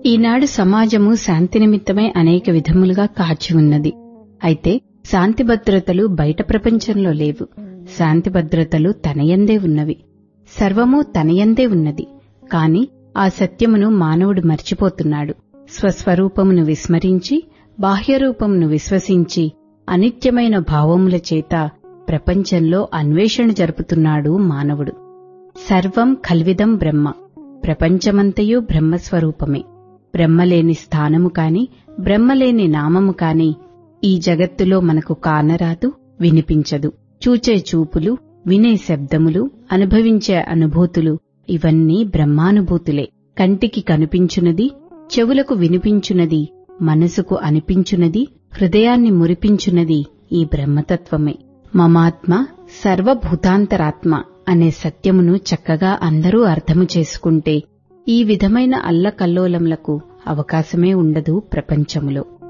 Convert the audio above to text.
ఈనాడు సమాజము శాంతి నిమిత్తమై అనేక విధములుగా కాచి ఉన్నది అయితే శాంతి భద్రతలు బయట ప్రపంచంలో లేవు శాంతి భద్రతలు తనయందే ఉన్నవి సర్వము తనయందే ఉన్నది కాని ఆ సత్యమును మానవుడు మర్చిపోతున్నాడు స్వస్వరూపమును విస్మరించి బాహ్యరూపమును విశ్వసించి అనిత్యమైన భావముల చేత ప్రపంచంలో అన్వేషణ జరుపుతున్నాడు మానవుడు సర్వం కల్విదం బ్రహ్మ ప్రపంచమంతయు బ్రహ్మస్వరూపమే బ్రహ్మలేని స్థానము కాని బ్రహ్మలేని నామము కాని ఈ జగత్తులో మనకు కానరాదు వినిపించదు చూచే చూపులు వినే శబ్దములు అనుభవించే అనుభూతులు ఇవన్నీ బ్రహ్మానుభూతులే కంటికి కనిపించునది చెవులకు వినిపించునది మనసుకు అనిపించునది హృదయాన్ని మురిపించునది ఈ బ్రహ్మతత్వమే మమాత్మ సర్వభూతాంతరాత్మ అనే సత్యమును చక్కగా అందరూ అర్థము చేసుకుంటే ఈ విధమైన అల్లకల్లోలములకు అవకాశమే ఉండదు ప్రపంచములో